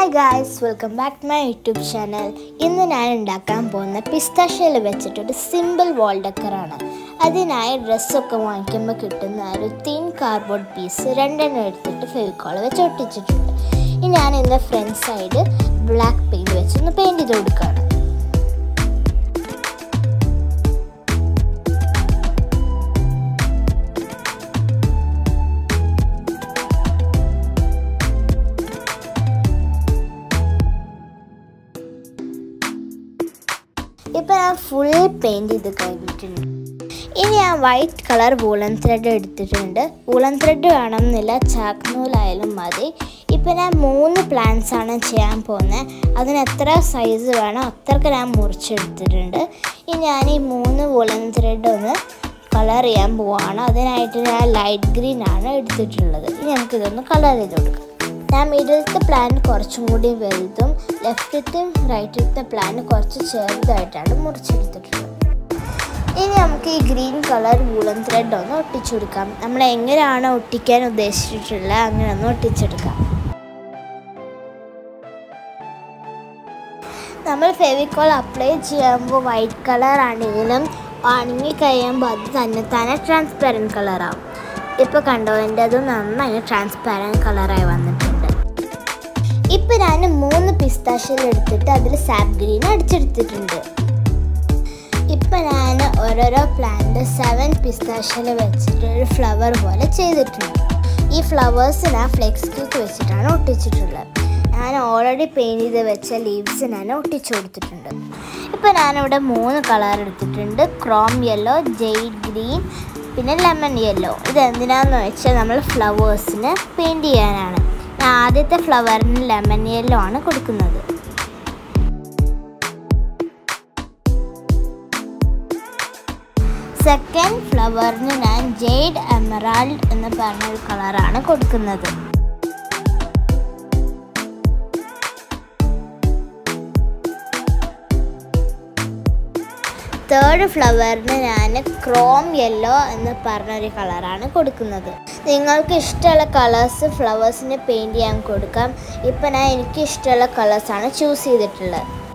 guys welcome back to my YouTube channel ഇന്ന് ഞാൻ ഉണ്ടാക്കാൻ പോകുന്ന പിസ്താഷ്യയിൽ വെച്ചിട്ടൊരു സിമ്പിൾ വാൾ ഡെക്കറാണ് അതിനായി ഡ്രസ്സൊക്കെ വാങ്ങിക്കുമ്പോൾ കിട്ടുന്ന ഒരു തിൻ കാർഡ്ബോർഡ് പീസ് രണ്ടെണ്ണം എടുത്തിട്ട് ഫെവിക്കോൾ വെച്ച് ഒട്ടിച്ചിട്ടുണ്ട് ഇനി ഞാൻ ഇതിൻ്റെ ഫ്രണ്ട് സൈഡ് ബ്ലാക്ക് പെയിൻറ് വെച്ചൊന്ന് പെയിൻറ് ചെയ്ത് കൊടുക്കുകയാണ് ഇപ്പം ഞാൻ ഫുൾ പെയിൻറ് ചെയ്ത് കഴിഞ്ഞിട്ടുണ്ട് ഇനി ഞാൻ വൈറ്റ് കളർ വൂളൻ ത്രെഡ് എടുത്തിട്ടുണ്ട് വൂളൻ ത്രെഡ് വേണമെന്നില്ല ചാക്ക് നൂലായാലും മതി ഇപ്പം ഞാൻ മൂന്ന് പ്ലാന്റ്സ് ആണ് ചെയ്യാൻ പോകുന്നത് അതിന് എത്ര സൈസ് വേണോ അത്രക്ക് ഞാൻ മുറിച്ചെടുത്തിട്ടുണ്ട് ഇനി ഞാൻ ഈ മൂന്ന് വൂളൻ ത്രെഡ് ഒന്ന് കളർ ചെയ്യാൻ പോവാണ് അതിനായിട്ട് ഞാൻ ലൈറ്റ് ഗ്രീൻ ആണ് എടുത്തിട്ടുള്ളത് ഇനി നമുക്കിതൊന്ന് കളർ ചെയ്ത് കൊടുക്കാം ഞാൻ മിഡിലത്തെ പ്ലാൻ കുറച്ചും കൂടി വലുതും ലെഫ്റ്റത്തെ റൈറ്റിലത്തെ പ്ലാൻ കുറച്ച് ചെറുതായിട്ടാണ് മുറിച്ചെടുത്തിട്ടുള്ളത് ഇനി നമുക്ക് ഈ ഗ്രീൻ കളർ വൂളൻ ത്രെഡ് ഒന്ന് ഒട്ടിച്ചു കൊടുക്കാം നമ്മൾ എങ്ങനെയാണ് ഒട്ടിക്കാൻ ഉദ്ദേശിച്ചിട്ടുള്ളത് അങ്ങനെ ഒന്ന് ഒട്ടിച്ചെടുക്കാം നമ്മൾ ഫെവിക്കോൾ അപ്ലൈ ചെയ്യുമ്പോൾ വൈറ്റ് കളർ ആണെങ്കിലും ഉണങ്ങി കഴിയുമ്പോൾ അത് തന്നെ തന്നെ ട്രാൻസ്പെറൻറ്റ് കളറാവും ഇപ്പോൾ കണ്ടോ എൻ്റെ അത് നന്നായി ട്രാൻസ്പാരൻറ്റ് കളറായി വന്നിട്ടുണ്ട് ഇപ്പം ഞാൻ മൂന്ന് പിസ്താഷ്യൽ എടുത്തിട്ട് അതിൽ സാപ്പ് ഗ്രീൻ അടിച്ചെടുത്തിട്ടുണ്ട് ഇപ്പം ഞാൻ ഓരോരോ പ്ലാന്റ് സെവൻ പിസ്താഷ്യൽ വെച്ചിട്ട് ഒരു ഫ്ലവർ പോലെ ചെയ്തിട്ടുണ്ട് ഈ ഫ്ലവേഴ്സ് ഞാൻ ഫ്ലെക്സ് ക്യൂക്ക് വെച്ചിട്ടാണ് ഒട്ടിച്ചിട്ടുള്ളത് ഞാൻ ഓൾറെഡി പെയിൻറ്റ് ചെയ്ത് വെച്ച ലീവ്സ് ഞാൻ ഒട്ടിച്ചു കൊടുത്തിട്ടുണ്ട് ഇപ്പം ഞാനിവിടെ മൂന്ന് കളർ എടുത്തിട്ടുണ്ട് ക്രോം യെല്ലോ ജെയ്ഡ് ഗ്രീൻ പിന്നെ ലെമൺ യെല്ലോ ഇത് എന്തിനാന്ന് വെച്ചാൽ നമ്മൾ ഫ്ലവേഴ്സിന് പെയിൻറ് ചെയ്യാനാണ് ഞാൻ ആദ്യത്തെ ഫ്ലവറിന് ലെമൺ യെല്ലോ ആണ് കൊടുക്കുന്നത് സെക്കൻഡ് ഫ്ലവറിന് ഞാൻ ജെയ്ഡ് എമറാൾഡ് എന്ന് പറഞ്ഞ ഒരു കളറാണ് കൊടുക്കുന്നത് തേർഡ് ഫ്ലവറിന് ഞാൻ ക്രോം യെല്ലോ എന്ന് പറഞ്ഞൊരു കളറാണ് കൊടുക്കുന്നത് നിങ്ങൾക്ക് ഇഷ്ടമുള്ള കളേഴ്സ് ഫ്ലവേഴ്സിന് പെയിൻറ് ചെയ്യാൻ കൊടുക്കാം ഇപ്പം ഞാൻ എനിക്ക് ഇഷ്ടമുള്ള കളേഴ്സാണ് ചൂസ് ചെയ്തിട്ടുള്ളത്